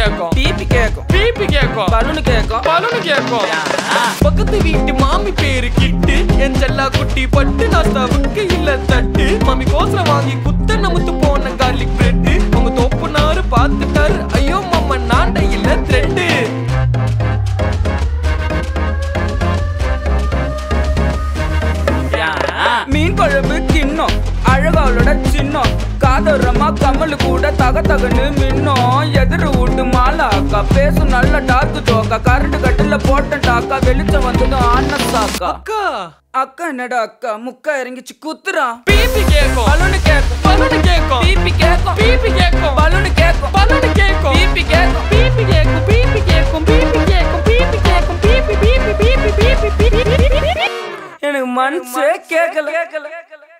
கேக்கும் பிபி கேக்கும் பிபி கேக்கும் பலூனு கேக்கும் பலூனு கேக்கும் பக்கத்து வீட்டு மாமி பேரு கிட்டு என் செல்லா குட்டி பட்டு நாஸ்தாவுக்கு இல்ல தட்டு மாமி கோசல வாங்கி குத்த நமுத்து போன கார்லிக் பிரெட் உங்க தோப்பு நாரு பார்த்துட்டாரு ஐயோ மாமா நாண்ட இல்ல த்ரெட்டு மீன் குழம்பு கிண்ணம் அழகாவளோட சின்னம் காதோரமா கமலு கூட தக தகன்னு மின்னும் எதிர் வீட்டு மாலா அக்கா பேசும் நல்ல டாக்கு தோக்கா கரண்ட் கட்டில போட்ட டாக்கா வெளிச்சம் வந்ததும் ஆன சாக்கா அக்கா அக்கா என்னடா அக்கா முக்கா இறங்கிச்சு குத்துறான் பிபி கேக்கும் பலூனு கேக்கும் பலூனு கேக்கும் பிபி கேக்கும் பிபி கேக்கும் பலூனு கேக்கும் பலூனு கேக்கும் பிபி கேக்கும் பிபி கேக்கும் பிபி கேக்கும் பிபி கேக்கும் பிபி கேக்கும் பிபி பிபி பிபி பிபி பிபி எனக்கு மனசே கேட்கல கேட்கல